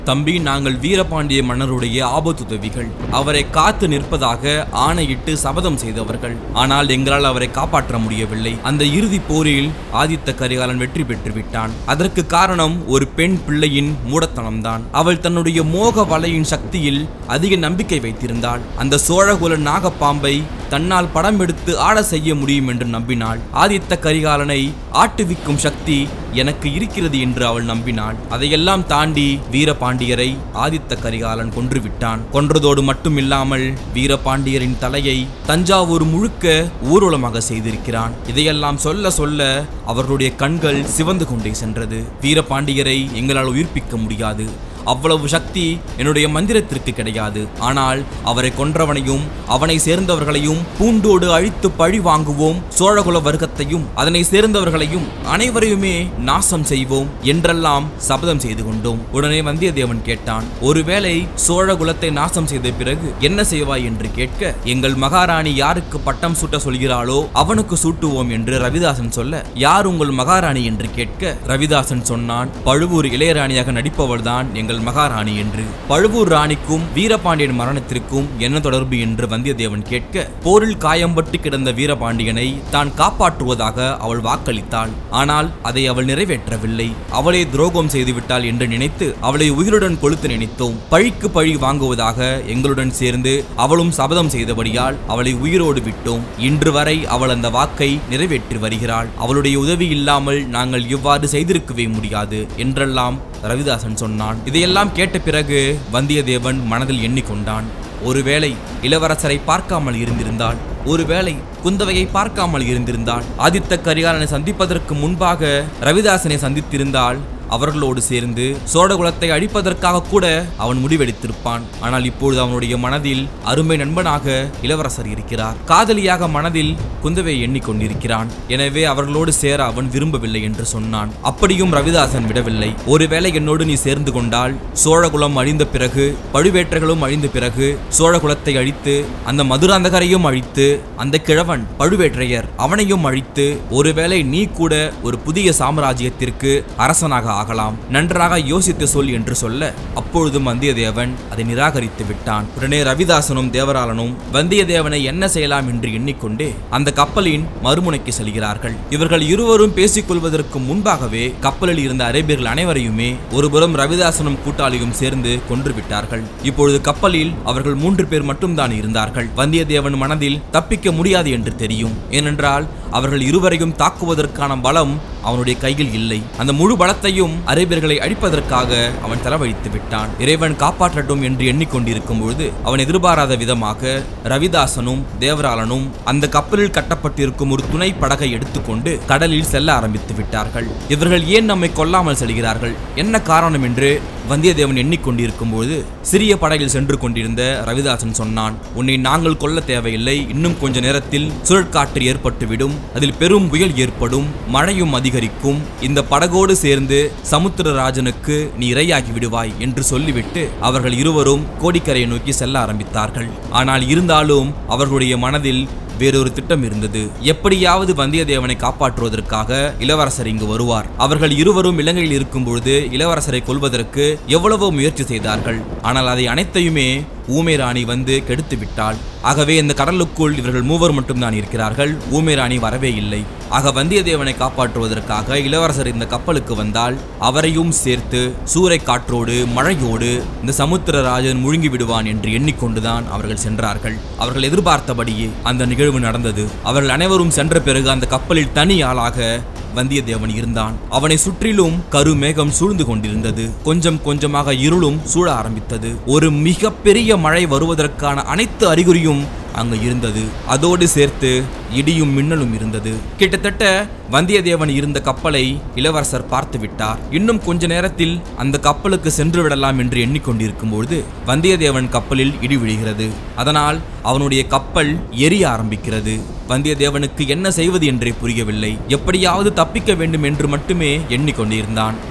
தம்பி நாங்கள் வீரபாண்டிய மன்னருடைய ஆபத்துதவிகள் அவரை காத்து நிற்பதாக ஆணையிட்டு சபதம் செய்தவர்கள் ஆனால் எங்களால் அவரை காப்பாற்ற முடியவில்லை அந்த இறுதி போரில் ஆதித்த கரிகாலன் வெற்றி பெற்று விட்டான் அதற்கு காரணம் ஒரு பெண் பிள்ளையின் மூடத்தனம்தான் அவள் தன்னுடைய மோக வலையின் சக்தியில் அதிக நம்பிக்கை வைத்திருந்தாள் அந்த சோழகுல நாகப்பாம்பை தன்னால் படம் எடுத்து ஆட செய்ய முடியும் என்று நம்பினாள் ஆதித்த கரிகாலனை ஆட்டுவிக்கும் சக்தி எனக்கு இருக்கிறது என்று அவள் நம்பினாள் அதையெல்லாம் தாண்டி வீரபாண்டியரை ஆதித்த கரிகாலன் கொன்றுவிட்டான் கொன்றதோடு மட்டுமில்லாமல் வீரபாண்டியரின் தலையை தஞ்சாவூர் முழுக்க ஊர்வலமாக செய்திருக்கிறான் இதையெல்லாம் சொல்ல சொல்ல அவர்களுடைய கண்கள் சிவந்து கொண்டே சென்றது வீரபாண்டியரை எங்களால் உயிர்ப்பிக்க முடியாது அவ்வளவு சக்தி என்னுடைய மந்திரத்திற்கு கிடையாது ஆனால் அவரை கொன்றவனையும் அவனை சேர்ந்தவர்களையும் பூண்டோடு அழித்து பழி வாங்குவோம் சோழகுல வர்க்கத்தையும் அதனை சேர்ந்தவர்களையும் அனைவரையுமே நாசம் செய்வோம் என்றெல்லாம் சபதம் செய்து கொண்டோம் உடனே வந்தியத்தேவன் கேட்டான் ஒருவேளை சோழகுலத்தை நாசம் செய்த பிறகு என்ன செய்வாய் என்று கேட்க எங்கள் மகாராணி யாருக்கு பட்டம் சூட்ட சொல்கிறாளோ அவனுக்கு சூட்டுவோம் என்று ரவிதாசன் சொல்ல யார் உங்கள் மகாராணி என்று கேட்க ரவிதாசன் சொன்னான் பழுவூர் இளையராணியாக நடிப்பவள்தான் எங்கள் மகாராணி என்று பழுவூர் ராணிக்கும் வீரபாண்டியன் மரணத்திற்கும் என்ன தொடர்பு என்று வந்தியத்தேவன் கேட்க போரில் காயம்பட்டு கிடந்த வீரபாண்டியனை தான் காப்பாற்றுவதாக அவள் வாக்களித்தாள் ஆனால் அதை அவள் நிறைவேற்றவில்லை அவளே துரோகம் செய்துவிட்டாள் என்று நினைத்து அவளை உயிருடன் கொளுத்து நினைத்தோம் பழிக்கு பழி வாங்குவதாக எங்களுடன் சேர்ந்து அவளும் சபதம் செய்தபடியால் அவளை உயிரோடு விட்டோம் இன்று வரை அவள் அந்த வாக்கை நிறைவேற்றி வருகிறாள் அவளுடைய உதவி இல்லாமல் நாங்கள் இவ்வாறு செய்திருக்கவே முடியாது என்றெல்லாம் ரவிதாசன் சொன்னான் இதையெல்லாம் கேட்ட பிறகு வந்தியத்தேவன் மனதில் எண்ணிக்கொண்டான் ஒருவேளை இளவரசரை பார்க்காமல் இருந்திருந்தால் ஒருவேளை குந்தவையை பார்க்காமல் இருந்திருந்தால் ஆதித்த கரிகாலனை சந்திப்பதற்கு முன்பாக ரவிதாசனை சந்தித்திருந்தால் அவர்களோடு சேர்ந்து சோழகுலத்தை அழிப்பதற்காக கூட அவன் முடிவெடுத்திருப்பான் ஆனால் இப்பொழுது அவனுடைய மனதில் அருமை நண்பனாக இளவரசர் இருக்கிறார் காதலியாக மனதில் குந்தவை எண்ணிக்கொண்டிருக்கிறான் எனவே அவர்களோடு சேர அவன் விரும்பவில்லை என்று சொன்னான் அப்படியும் ரவிதாசன் விடவில்லை ஒருவேளை என்னோடு நீ சேர்ந்து கொண்டால் சோழகுலம் அழிந்த பிறகு பழுவேற்றைகளும் அழிந்த பிறகு சோழகுலத்தை அழித்து அந்த மதுராந்தகரையும் அழித்து அந்த கிழவன் பழுவேற்றையர் அவனையும் அழித்து ஒருவேளை நீ கூட ஒரு புதிய சாம்ராஜ்யத்திற்கு அரசனாக ஆகலாம் நன்றாக யோசித்து சொல் என்று சொல்ல அப்பொழுதும் வந்தியத்தேவன் அதை நிராகரித்து விட்டான் உடனே ரவிதாசனும் தேவராளனும் வந்தியத்தேவனை என்ன செய்யலாம் என்று எண்ணிக்கொண்டு அந்த கப்பலின் மறுமுனைக்கு செல்கிறார்கள் இவர்கள் இருவரும் பேசிக் கொள்வதற்கு முன்பாகவே கப்பலில் இருந்த அரேபியர்கள் அனைவரையுமே ஒருபுறம் ரவிதாசனும் கூட்டாளியும் சேர்ந்து கொன்று விட்டார்கள் இப்பொழுது கப்பலில் அவர்கள் மூன்று பேர் மட்டும்தான் இருந்தார்கள் வந்தியத்தேவன் மனதில் தப்பிக்க முடியாது என்று தெரியும் ஏனென்றால் அவர்கள் இருவரையும் தாக்குவதற்கான பலம் அவனுடைய கையில் இல்லை அந்த முழு பலத்தையும் அரேபியர்களை அழிப்பதற்காக அவன் செலவழித்து விட்டான் இறைவன் காப்பாற்றட்டும் என்று எண்ணிக்கொண்டிருக்கும் பொழுது அவன் எதிர்பாராத விதமாக ரவிதாசனும் தேவராளனும் அந்த கப்பலில் கட்டப்பட்டிருக்கும் ஒரு துணை படகை எடுத்துக்கொண்டு கடலில் செல்ல ஆரம்பித்து விட்டார்கள் இவர்கள் ஏன் நம்மை கொல்லாமல் செல்கிறார்கள் என்ன காரணம் என்று வந்தியத்தேவன் எண்ணிக்கொண்டிருக்கும் போது சிறிய படகில் சென்று கொண்டிருந்த ரவிதாசன் சொன்னான் உன்னை நாங்கள் கொல்ல தேவையில்லை இன்னும் கொஞ்ச நேரத்தில் சுழற்காற்று ஏற்பட்டுவிடும் அதில் பெரும் புயல் ஏற்படும் மழையும் அதிகரிக்கும் இந்த படகோடு சேர்ந்து சமுத்திரராஜனுக்கு நீ இரையாகி விடுவாய் என்று சொல்லிவிட்டு அவர்கள் இருவரும் கோடிக்கரையை நோக்கி செல்ல ஆரம்பித்தார்கள் ஆனால் இருந்தாலும் அவர்களுடைய மனதில் வேறொரு திட்டம் இருந்தது எப்படியாவது வந்தியத்தேவனை காப்பாற்றுவதற்காக இளவரசர் இங்கு வருவார் அவர்கள் இருவரும் இலங்கையில் இருக்கும் பொழுது இளவரசரை கொல்வதற்கு எவ்வளவோ முயற்சி செய்தார்கள் ஆனால் அதை அனைத்தையுமே ஊமை ராணி வந்து கெடுத்து விட்டாள் ஆகவே இந்த கடலுக்குள் இவர்கள் மூவர் மட்டும்தான் இருக்கிறார்கள் ஊமை ராணி வரவே இல்லை ஆக வந்தியத்தேவனை காப்பாற்றுவதற்காக இளவரசர் இந்த கப்பலுக்கு வந்தால் அவரையும் சேர்த்து சூறை காற்றோடு மழையோடு இந்த சமுத்திரராஜன் முழுங்கி விடுவான் என்று எண்ணிக்கொண்டுதான் அவர்கள் சென்றார்கள் அவர்கள் எதிர்பார்த்தபடியே அந்த நிகழ்வு நடந்தது அவர்கள் அனைவரும் சென்ற பிறகு அந்த கப்பலில் தனி ஆளாக வந்தியத்தேவன் இருந்தான் அவனை சுற்றிலும் கருமேகம் சூழ்ந்து கொண்டிருந்தது கொஞ்சம் கொஞ்சமாக இருளும் சூழ ஆரம்பித்தது ஒரு மிகப்பெரிய மழை வருவதற்கான அனைத்து அறிகுறியும் அங்கு இருந்தது அதோடு சேர்த்து இடியும் மின்னலும் இருந்தது கிட்டத்தட்ட வந்தியத்தேவன் இருந்த கப்பலை இளவரசர் பார்த்து விட்டார் இன்னும் கொஞ்ச நேரத்தில் அந்த கப்பலுக்கு சென்று விடலாம் என்று எண்ணிக்கொண்டிருக்கும் பொழுது வந்தியத்தேவன் கப்பலில் இடி விழுகிறது அதனால் அவனுடைய கப்பல் எரிய ஆரம்பிக்கிறது வந்தியத்தேவனுக்கு என்ன செய்வது என்றே புரியவில்லை எப்படியாவது தப்பிக்க வேண்டும் என்று மட்டுமே எண்ணிக்கொண்டிருந்தான்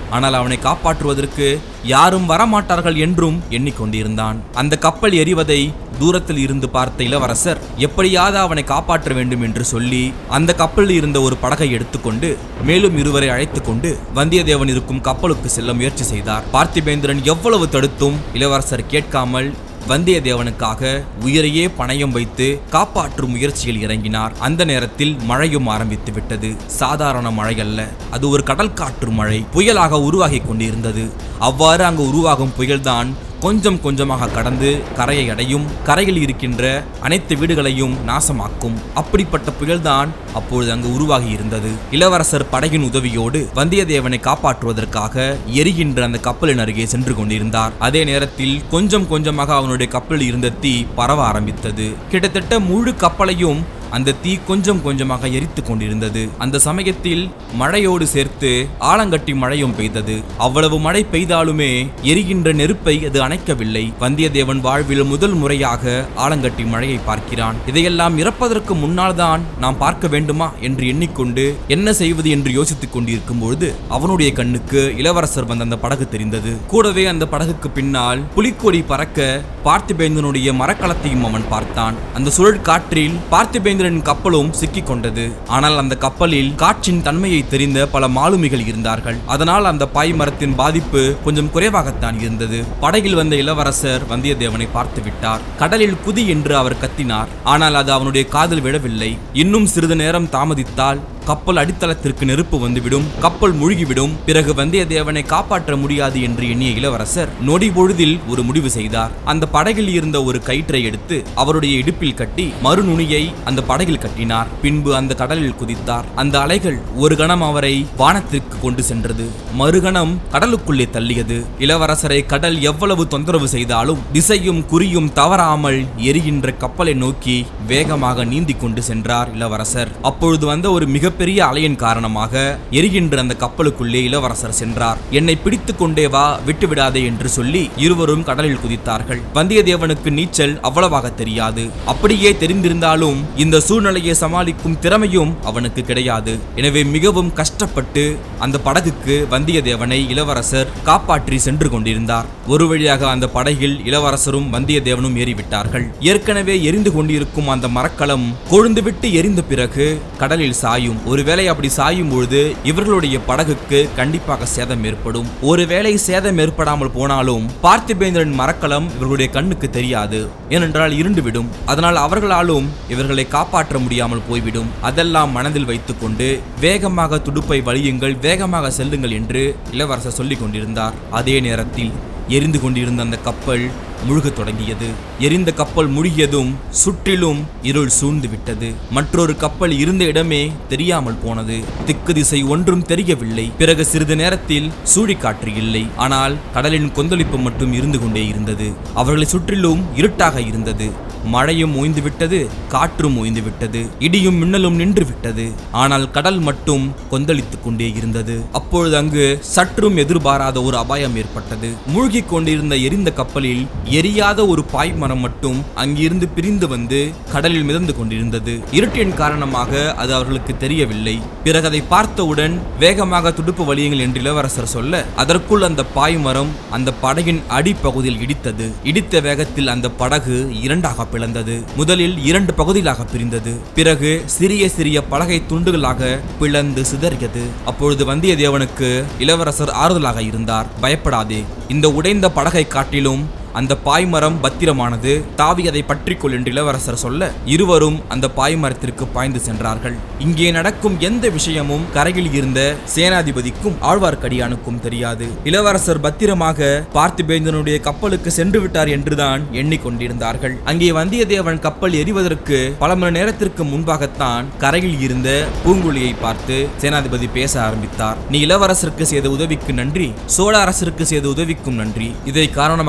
ஆனால் அவனை காப்பாற்றுவதற்கு யாரும் வரமாட்டார்கள் என்றும் எண்ணிக்கொண்டிருந்தான் அந்த கப்பல் எரிவதை தூரத்தில் இருந்து பார்த்த இளவரசர் எப்படியாவது அவனை காப்பாற்ற வேண்டும் என்று சொல்லி அந்த கப்பலில் இருந்த ஒரு படகை எடுத்துக்கொண்டு மேலும் இருவரை அழைத்துக் கொண்டு வந்தியத்தேவன் இருக்கும் கப்பலுக்கு செல்ல முயற்சி செய்தார் பார்த்திபேந்திரன் எவ்வளவு தடுத்தும் இளவரசர் கேட்காமல் வந்தியத்தேவனுக்காக உயிரையே பணயம் வைத்து காப்பாற்றும் முயற்சியில் இறங்கினார் அந்த நேரத்தில் மழையும் ஆரம்பித்து விட்டது சாதாரண மழை அல்ல அது ஒரு கடல் காற்று மழை புயலாக உருவாகி கொண்டிருந்தது அவ்வாறு அங்கு உருவாகும் புயல்தான் கொஞ்சம் கொஞ்சமாக கடந்து கரையை அடையும் கரையில் இருக்கின்ற அனைத்து வீடுகளையும் நாசமாக்கும் அப்படிப்பட்ட புயல்தான் அப்பொழுது அங்கு உருவாகி இருந்தது இளவரசர் படகின் உதவியோடு வந்தியத்தேவனை காப்பாற்றுவதற்காக எரிகின்ற அந்த கப்பலின் அருகே சென்று கொண்டிருந்தார் அதே நேரத்தில் கொஞ்சம் கொஞ்சமாக அவனுடைய கப்பலில் இருந்த தீ பரவ ஆரம்பித்தது கிட்டத்தட்ட முழு கப்பலையும் அந்த தீ கொஞ்சம் கொஞ்சமாக எரித்து கொண்டிருந்தது அந்த சமயத்தில் மழையோடு சேர்த்து ஆலங்கட்டி மழையும் பெய்தது அவ்வளவு மழை பெய்தாலுமே எரிகின்ற நெருப்பை அது அணைக்கவில்லை வந்தியத்தேவன் வாழ்வில் முதல் முறையாக ஆலங்கட்டி மழையை பார்க்கிறான் இதையெல்லாம் இறப்பதற்கு முன்னால் தான் நாம் பார்க்க வேண்டுமா என்று எண்ணிக்கொண்டு என்ன செய்வது என்று யோசித்துக் கொண்டிருக்கும் பொழுது அவனுடைய கண்ணுக்கு இளவரசர் வந்த அந்த படகு தெரிந்தது கூடவே அந்த படகுக்கு பின்னால் புலிக்கொடி பறக்க பார்த்திபேந்தனுடைய மரக்கலத்தையும் அவன் பார்த்தான் அந்த சுழல் காற்றில் பார்த்திபேந்திரன் கப்பலும் சிக்கிக் கொண்டது ஆனால் அந்த கப்பலில் காற்றின் தன்மையை தெரிந்த பல மாலுமிகள் இருந்தார்கள் அதனால் அந்த பாய் மரத்தின் பாதிப்பு கொஞ்சம் குறைவாகத்தான் இருந்தது படகில் வந்த இளவரசர் வந்தியத்தேவனை பார்த்து விட்டார் கடலில் குதி என்று அவர் கத்தினார் ஆனால் அது அவனுடைய காதில் விழவில்லை இன்னும் சிறிது நேரம் தாமதித்தால் கப்பல் அடித்தளத்திற்கு நெருப்பு வந்துவிடும் கப்பல் முழுகிவிடும் பிறகு வந்தியத்தேவனை காப்பாற்ற முடியாது என்று எண்ணிய இளவரசர் நொடி பொழுதில் ஒரு முடிவு செய்தார் அந்த படகில் இருந்த ஒரு கயிற்றை எடுத்து அவருடைய இடுப்பில் கட்டி மறுநுனியை அந்த படகில் கட்டினார் பின்பு அந்த கடலில் குதித்தார் அந்த அலைகள் ஒரு கணம் அவரை வானத்திற்கு கொண்டு சென்றது மறுகணம் கடலுக்குள்ளே தள்ளியது இளவரசரை கடல் எவ்வளவு தொந்தரவு செய்தாலும் திசையும் குறியும் தவறாமல் எரிகின்ற கப்பலை நோக்கி வேகமாக நீந்தி கொண்டு சென்றார் இளவரசர் அப்பொழுது வந்த ஒரு மிகப்பெரிய அலையின் காரணமாக எரிகின்ற அந்த கப்பலுக்குள்ளே இளவரசர் சென்றார் என்னை பிடித்துக் கொண்டே வா விட்டுவிடாதே என்று சொல்லி இருவரும் கடலில் குதித்தார்கள் வந்தியத்தேவனுக்கு நீச்சல் அவ்வளவாக தெரியாது அப்படியே தெரிந்திருந்தாலும் இந்த சூழ்நிலையை சமாளிக்கும் திறமையும் அவனுக்கு கிடையாது எனவே மிகவும் கஷ்டப்பட்டு அந்த படகுக்கு வந்தியத்தேவனை இளவரசர் காப்பாற்றி சென்று கொண்டிருந்தார் ஒரு வழியாக அந்த படகில் இளவரசரும் வந்தியத்தேவனும் ஏறிவிட்டார்கள் ஏற்கனவே எரிந்து கொண்டிருக்கும் அந்த மரக்கலம் கொழுந்துவிட்டு எரிந்த பிறகு கடலில் சாயும் ஒருவேளை அப்படி சாயும் பொழுது இவர்களுடைய படகுக்கு கண்டிப்பாக சேதம் ஏற்படும் ஒருவேளை சேதம் ஏற்படாமல் போனாலும் பார்த்திபேந்திரன் மரக்கலம் இவர்களுடைய கண்ணுக்கு தெரியாது ஏனென்றால் இருண்டுவிடும் அதனால் அவர்களாலும் இவர்களை காப்பாற்ற முடியாமல் போய்விடும் அதெல்லாம் மனதில் வைத்துக்கொண்டு வேகமாக துடுப்பை வலியுங்கள் வேகமாக செல்லுங்கள் என்று இளவரசர் சொல்லிக் கொண்டிருந்தார் அதே நேரத்தில் எரிந்து கொண்டிருந்த அந்த கப்பல் முழுகத் தொடங்கியது எரிந்த கப்பல் முழுகியதும் சுற்றிலும் இருள் சூழ்ந்து விட்டது மற்றொரு கப்பல் இருந்த இடமே தெரியாமல் போனது திக்கு திசை ஒன்றும் தெரியவில்லை பிறகு சிறிது நேரத்தில் சூழிக்காற்று இல்லை ஆனால் கடலின் கொந்தளிப்பு மட்டும் இருந்து கொண்டே இருந்தது அவர்களை சுற்றிலும் இருட்டாக இருந்தது மழையும் ஓய்ந்து விட்டது காற்றும் ஓய்ந்து விட்டது இடியும் மின்னலும் நின்று விட்டது ஆனால் கடல் மட்டும் கொந்தளித்துக் கொண்டே இருந்தது அப்பொழுது அங்கு சற்றும் எதிர்பாராத ஒரு அபாயம் ஏற்பட்டது மூழ்கிக் கொண்டிருந்த எரிந்த கப்பலில் எரியாத ஒரு பாய்மரம் மட்டும் அங்கிருந்து பிரிந்து வந்து கடலில் மிதந்து கொண்டிருந்தது இருட்டின் காரணமாக அது அவர்களுக்கு தெரியவில்லை பிறகு அதை பார்த்தவுடன் வேகமாக துடுப்பு வலியுங்கள் என்று இளவரசர் சொல்ல அதற்குள் அந்த பாய்மரம் அந்த படகின் அடிப்பகுதியில் இடித்தது இடித்த வேகத்தில் அந்த படகு இரண்டாக பிளந்தது முதலில் இரண்டு பகுதிகளாக பிரிந்தது பிறகு சிறிய சிறிய பலகை துண்டுகளாக பிளந்து சிதறியது அப்பொழுது வந்தியத்தேவனுக்கு இளவரசர் ஆறுதலாக இருந்தார் பயப்படாதே இந்த உடைந்த படகை காட்டிலும் அந்த பாய்மரம் பத்திரமானது தாவி அதை பற்றிக்கொள் என்று இளவரசர் சொல்ல இருவரும் அந்த பாய்மரத்திற்கு பாய்ந்து சென்றார்கள் இங்கே நடக்கும் எந்த விஷயமும் கரையில் இருந்த சேனாதிபதிக்கும் ஆழ்வார்க்கடியானுக்கும் தெரியாது இளவரசர் பத்திரமாக பார்த்திபேந்தனுடைய கப்பலுக்கு சென்று விட்டார் என்றுதான் எண்ணிக்கொண்டிருந்தார்கள் அங்கே வந்தியத்தேவன் கப்பல் எரிவதற்கு பல மணி நேரத்திற்கு முன்பாகத்தான் கரையில் இருந்த பூங்குழியை பார்த்து சேனாதிபதி பேச ஆரம்பித்தார் நீ இளவரசருக்கு செய்த உதவிக்கு நன்றி சோழ அரசருக்கு செய்த உதவிக்கும் நன்றி இதை காரணமாக வைத்துக்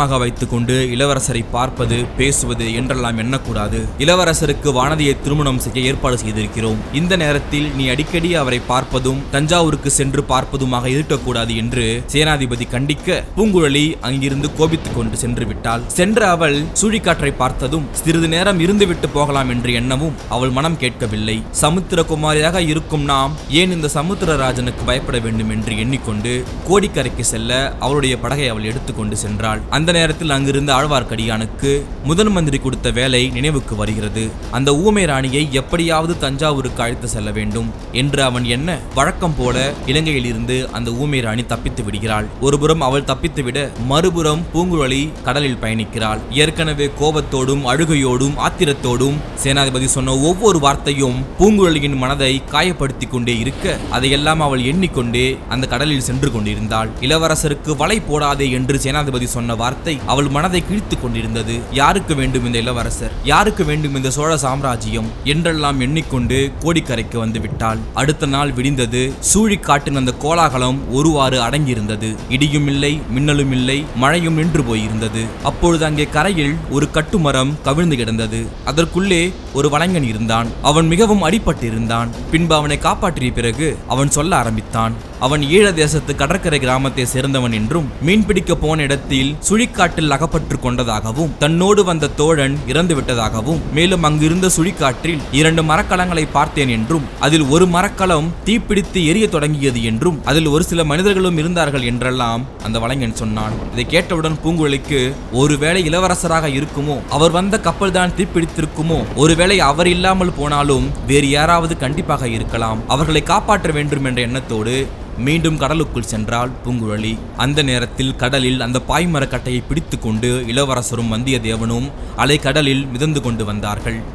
கொண்டு இளவரசரை பார்ப்பது பேசுவது என்றெல்லாம் எண்ணக்கூடாது இளவரசருக்கு வானதியை திருமணம் செய்ய ஏற்பாடு செய்திருக்கிறோம் இந்த நேரத்தில் நீ அடிக்கடி அவரை பார்ப்பதும் தஞ்சாவூருக்கு சென்று பார்ப்பதுமாக இருக்கக்கூடாது என்று சேனாதிபதி கண்டிக்க பூங்குழலி அங்கிருந்து கோபித்துக் கொண்டு சென்று விட்டாள் சென்ற அவள் சூழிக்காற்றை பார்த்ததும் சிறிது நேரம் இருந்துவிட்டு போகலாம் என்று எண்ணவும் அவள் மனம் கேட்கவில்லை சமுத்திரகுமாரியாக இருக்கும் நாம் ஏன் இந்த சமுத்திரராஜனுக்கு பயப்பட வேண்டும் என்று எண்ணிக்கொண்டு கோடிக்கரைக்கு செல்ல அவளுடைய படகை அவள் எடுத்துக்கொண்டு சென்றாள் அந்த நேரத்தில் அங்கிருந்த ஆழ்வார்க்கடியானுக்கு முதன் மந்திரி கொடுத்த வேலை நினைவுக்கு வருகிறது அந்த ஊமை ராணியை எப்படியாவது தஞ்சாவூருக்கு அழைத்து செல்ல வேண்டும் என்று அவன் எண்ண வழக்கம் போல இலங்கையில் இருந்து அந்த ஊமை ராணி தப்பித்து விடுகிறாள் ஒருபுறம் அவள் தப்பித்துவிட மறுபுறம் பூங்குழலி கடலில் பயணிக்கிறாள் ஏற்கனவே கோபத்தோடும் அழுகையோடும் ஆத்திரத்தோடும் சேனாதிபதி சொன்ன ஒவ்வொரு வார்த்தையும் பூங்குழலியின் மனதை காயப்படுத்தி கொண்டே இருக்க அதையெல்லாம் அவள் எண்ணிக்கொண்டே அந்த கடலில் சென்று கொண்டிருந்தாள் இளவரசருக்கு வலை போடாதே என்று சேனாதிபதி சொன்ன வார்த்தை அவள் மனதை கிழித்துக் கொண்டிருந்தது யாருக்கு வேண்டும் இந்த இளவரசர் யாருக்கு வேண்டும் இந்த சோழ சாம்ராஜ்யம் என்றெல்லாம் எண்ணிக்கொண்டு கோடிக்கரைக்கு வந்து விட்டாள் அடுத்த நாள் விடிந்தது சூழிக்காட்டின் அந்த கோலாகலம் ஒருவாறு அடங்கியிருந்தது இடியும் இல்லை மின்னலும் இல்லை மழையும் நின்று போயிருந்தது அப்பொழுது அங்கே கரையில் ஒரு கட்டுமரம் கவிழ்ந்து கிடந்தது அதற்குள்ளே ஒரு வலைஞன் இருந்தான் அவன் மிகவும் அடிபட்டிருந்தான் பின்பு அவனை காப்பாற்றிய பிறகு அவன் சொல்ல ஆரம்பித்தான் அவன் ஈழ தேசத்து கடற்கரை கிராமத்தை சேர்ந்தவன் என்றும் மீன்பிடிக்க போன இடத்தில் சுழிக்காட்டில் அகப்பட்டு கொண்டதாகவும் தன்னோடு வந்த தோழன் இறந்து விட்டதாகவும் மேலும் அங்கிருந்த சுழிக்காற்றில் இரண்டு மரக்கலங்களை பார்த்தேன் என்றும் அதில் ஒரு மரக்கலம் தீப்பிடித்து எரிய தொடங்கியது என்றும் அதில் ஒரு சில மனிதர்களும் இருந்தார்கள் என்றெல்லாம் அந்த வலைஞன் சொன்னான் இதை கேட்டவுடன் பூங்குழலிக்கு ஒருவேளை இளவரசராக இருக்குமோ அவர் வந்த கப்பல் தான் தீப்பிடித்திருக்குமோ ஒருவேளை அவர் இல்லாமல் போனாலும் வேறு யாராவது கண்டிப்பாக இருக்கலாம் அவர்களை காப்பாற்ற வேண்டும் என்ற எண்ணத்தோடு மீண்டும் கடலுக்குள் சென்றாள் பூங்குழலி அந்த நேரத்தில் கடலில் அந்த பாய்மரக்கட்டையை பிடித்துக்கொண்டு இளவரசரும் வந்தியத்தேவனும் அலைக்கடலில் மிதந்து கொண்டு வந்தார்கள்